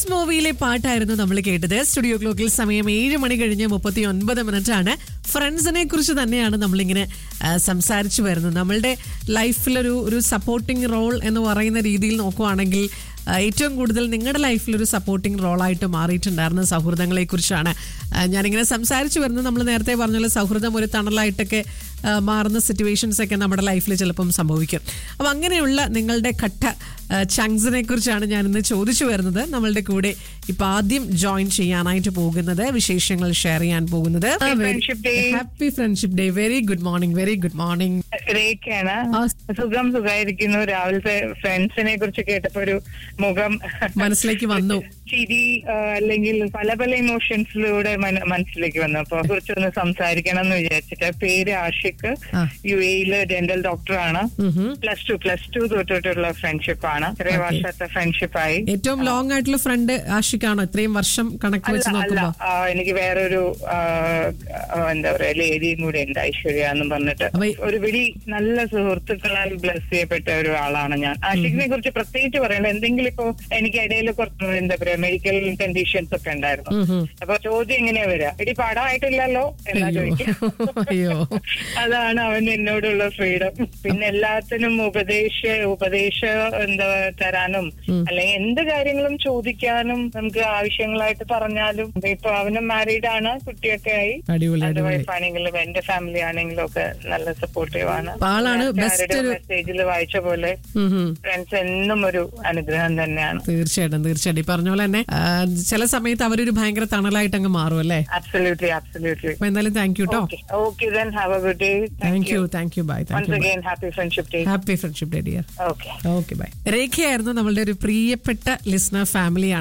Boss മൂവിയിലെ പാട്ടായിരുന്നു നമ്മൾ കേട്ടത് സ്റ്റുഡിയോ ക്ലോക്കിൽ സമയം ഏഴ് മണി കഴിഞ്ഞ് മുപ്പത്തി ഒൻപത് മിനിറ്റ് ആണ് ഫ്രണ്ട്സിനെ കുറിച്ച് തന്നെയാണ് നമ്മളിങ്ങനെ ആ, സംസാരിച്ചു വരുന്നത് നമ്മളുടെ ലൈഫിലൊരു ഒരു സപ്പോർട്ടിംഗ് റോൾ എന്ന് പറയുന്ന രീതിയിൽ നോക്കുവാണെങ്കിൽ ആ, ഏറ്റവും കൂടുതൽ നിങ്ങളുടെ ലൈഫിൽ ഒരു സപ്പോർട്ടിംഗ് റോളായിട്ട് മാറിയിട്ടുണ്ടായിരുന്ന സൗഹൃദങ്ങളെ കുറിച്ചാണ് ഞാനിങ്ങനെ സംസാരിച്ചു വരുന്നത് നമ്മൾ നേരത്തെ പറഞ്ഞ പോലെ സൗഹൃദം ഒരു തണലായിട്ടൊക്കെ ആ, മാറുന്ന സിറ്റുവേഷൻസ് ഒക്കെ നമ്മുടെ ലൈഫിൽ ചിലപ്പം സംഭവിക്കും അപ്പം അങ്ങനെയുള്ള നിങ്ങളുടെ ഘട്ട ചങ്സിനെ കുറിച്ചാണ് ഞാൻ ഇന്ന് ചോദിച്ചു വരുന്നത് നമ്മളുടെ കൂടെ ഇപ്പൊ ആദ്യം ജോയിൻ ചെയ്യാനായിട്ട് പോകുന്നത് വിശേഷങ്ങൾ ഷെയർ ചെയ്യാൻ പോകുന്നത് friendship day. Happy friendship day very good morning very good morning രേഖയാണ് ആ. സുഖം സുഖമായിരിക്കുന്നു രാവിലത്തെ ഫ്രണ്ട്സിനെ കുറിച്ച് കേട്ടപ്പോ ഒരു മുഖം മനസ്സിലേക്ക് വന്നു ചിരി ആ, അല്ലെങ്കിൽ പല പല ഇമോഷൻസിലൂടെ മന- മനസ്സിലേക്ക് വന്നു അപ്പൊ കുറിച്ചൊന്ന് സംസാരിക്കണം എന്ന് വിചാരിച്ചിട്ട് പേര് ആഷിഖ് ആ. യു എയില് ഡെന്റൽ ഡോക്ടറാണ് ഉഹും. പ്ലസ് ടു പ്ലസ് ടു തൊട്ടിട്ടുള്ള ഫ്രണ്ട്ഷിപ്പ് ആണ് ചെറിയ Okay. വർഷത്തെ ഫ്രണ്ട്ഷിപ്പായി ഏറ്റവും ലോങ് ആയിട്ടുള്ള ഫ്രണ്ട് ആഷിക്കാണോ ഇത്രയും വർഷം കണക്ക് വെച്ച് അല്ല അല്ല നോക്കുമ്പോ ആ, എനിക്ക് വേറൊരു ആ, ആ, എന്താ പറയാ ലേഡിയും കൂടെ ഉണ്ട് ഐശ്വര്യ എന്ന് പറഞ്ഞിട്ട് അപ്പൊ ഈ- ഒരു വലിയ നല്ല സുഹൃത്തുക്കളാൽ ബ്ലസ് ചെയ്യപ്പെട്ട ഒരു ആളാണ് ഞാൻ ആഷിഖിനെ കുറിച്ച് പ്രത്യേകിച്ച് പറയണ്ട എന്തെങ്കിലും ഇപ്പോ എനിക്ക് ഇടയിൽ കുറച്ച് എന്താ പറയാ മെഡിക്കൽ കണ്ടീഷൻസ് ഒക്കെ ഉണ്ടായിരുന്നു ഉഹും. അപ്പൊ ചോദ്യം എങ്ങനെയാ വരിക ഇടി പടമായിട്ടില്ലല്ലോ എന്നാ അയ്യോ ചോദിക്കുക അയ്യോ അതാണ് അവൻ എന്നോടുള്ള ഫ്രീഡം പിന്നെ എല്ലാത്തിനും ഉപദേശ ഉപദേശ എന്താ തരാനും അല്ലെങ്കിൽ എന്ത് കാര്യങ്ങളും ചോദിക്കാനും നമുക്ക് ആവശ്യങ്ങളായിട്ട് പറഞ്ഞാലും ഇപ്പൊ അവനും മാരീഡ് ആണ് കുട്ടിയൊക്കെ ആയി അടിപൊളി എന്റെ അടിപൊളി വൈഫ് ആണെങ്കിലും എന്റെ ഫാമിലി ആണെങ്കിലും ഒക്കെ നല്ല സപ്പോർട്ടീവ് ആണ് അപ്പൊ ആളാണ് best ഒരു- മെസ്സേജിൽ വായിച്ച പോലെ ഉഹും. ഫ്രണ്ട്സ് എന്നും ഒരു അനുഗ്രഹം തന്നെയാണ് തീർച്ചയായിട്ടും തീർച്ചയായിട്ടും ഈ പറഞ്ഞ പോലെ തന്നെ ആ, ചില സമയത്ത് അവരൊരു ഭയങ്കര തണലായിട്ട് അങ്ങ് മാറും അല്ലേ അബ്സല്യൂട്ട്ലി അബ്സല്യൂട്ട്ലി അപ്പൊ എന്തായാലും താങ്ക് യു കേട്ടോ okay then have a good day thank you thank you bye thank once you again happy friendship day happy friendship day dear okay okay bye രേഖയായിരുന്നു നമ്മളുടെ ഒരു പ്രിയപ്പെട്ട ലിസ്ണർ ഫാമിലിയാണ്